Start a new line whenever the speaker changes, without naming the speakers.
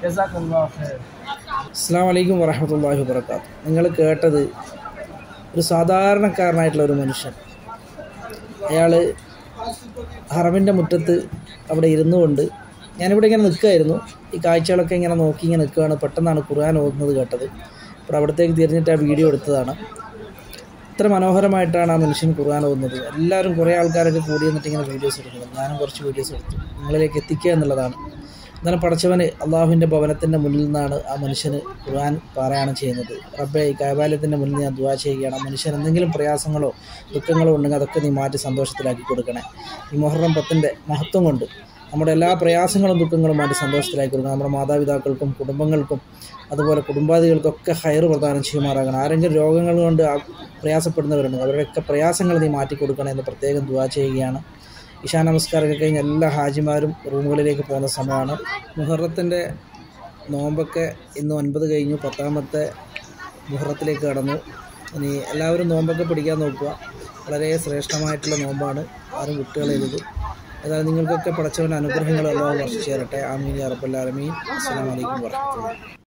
ജസാക്കല്ലാഹു ഖൈർ
അസ്സാം വലൈക്കും വറഹമത്തല്ലാഹി വബർക്കാത്ത് നിങ്ങൾ കേട്ടത് ഒരു സാധാരണക്കാരനായിട്ടുള്ള ഒരു മനുഷ്യൻ അയാൾ ഹറമിൻ്റെ മുറ്റത്ത് അവിടെ ഇരുന്നു കൊണ്ട് ഞാനിവിടെ ഇങ്ങനെ നിൽക്കുമായിരുന്നു ഈ കാഴ്ചകളൊക്കെ ഇങ്ങനെ നോക്കി ഇങ്ങനെ നിൽക്കുകയാണ് പെട്ടെന്നാണ് ഖുർആൻ ഓതുന്നത് കേട്ടത് അപ്പോൾ അവിടത്തേക്ക് തിരിഞ്ഞിട്ട് ആ വീഡിയോ എടുത്തതാണ് ഇത്ര മനോഹരമായിട്ടാണ് ആ മനുഷ്യൻ ഖുർആൻ ഓതുന്നത് എല്ലാവരും കുറേ ആൾക്കാരൊക്കെ കൂടി വന്നിട്ട് ഇങ്ങനെ വീഡിയോസ് എടുക്കുന്നത് ഞാനും കുറച്ച് വീഡിയോസ് എടുത്തു നിങ്ങളിലേക്ക് എത്തിക്കുക എന്നുള്ളതാണ് എന്നാലും പടച്ചവന് അള്ളാഹുവിൻ്റെ ഭവനത്തിൻ്റെ മുന്നിൽ നിന്നാണ് ആ മനുഷ്യന് ഖുർആൻ പാരായണം ചെയ്യുന്നത് റബ്ബെ ഈ കൈബാലയത്തിൻ്റെ മുന്നിൽ ഞാൻ ദുവാ ചെയ്യുകയാണ് ആ മനുഷ്യൻ എന്തെങ്കിലും പ്രയാസങ്ങളോ ദുഃഖങ്ങളോ ഉണ്ടെങ്കിൽ അതൊക്കെ നീ മാറ്റി സന്തോഷത്തിലാക്കി കൊടുക്കണേ ഈ മൊഹറം പത്തിൻ്റെ മഹത്വം കൊണ്ട് നമ്മുടെ എല്ലാ പ്രയാസങ്ങളും ദുഃഖങ്ങളും മാറ്റി സന്തോഷത്തിലാക്കി കൊടുക്കണം നമ്മുടെ മാതാപിതാക്കൾക്കും കുടുംബങ്ങൾക്കും അതുപോലെ കുടുംബാദികൾക്കൊക്കെ ഹയർ പ്രദാനം ചെയ്യുമാറാകണം ആരെങ്കിലും രോഗങ്ങൾ കൊണ്ട് ആ പ്രയാസപ്പെടുന്നവരുണ്ട് അവരുടെയൊക്കെ പ്രയാസങ്ങൾ നീ മാറ്റി കൊടുക്കണം എന്ന് പ്രത്യേകം ദുവാ ചെയ്യുകയാണ് ഇഷാ നമസ്കാരമൊക്കെ കഴിഞ്ഞ് എല്ലാ ഹാജിമാരും റൂമുകളിലേക്ക് പോകുന്ന സമയമാണ് മുഹറത്തിൻ്റെ നോമ്പൊക്കെ ഇന്ന് ഒൻപത് കഴിഞ്ഞു പത്താമത്തെ മുഹറത്തിലേക്ക് കടന്നു ഇനി എല്ലാവരും നോമ്പൊക്കെ പിടിക്കാൻ നോക്കുക വളരെ ശ്രേഷ്ഠമായിട്ടുള്ള നോമ്പാണ് ആരും വിട്ടുകളയരുത് ഏതായാലും നിങ്ങൾക്കൊക്കെ പടച്ചവൻ്റെ അനുഗ്രഹങ്ങൾ എല്ലാം വർഷിച്ചു തരട്ടെ ആമീൻ അറബല്ലാലമീൻ അസ്സാം വലൈക്കും വർഹമത്തുള്ള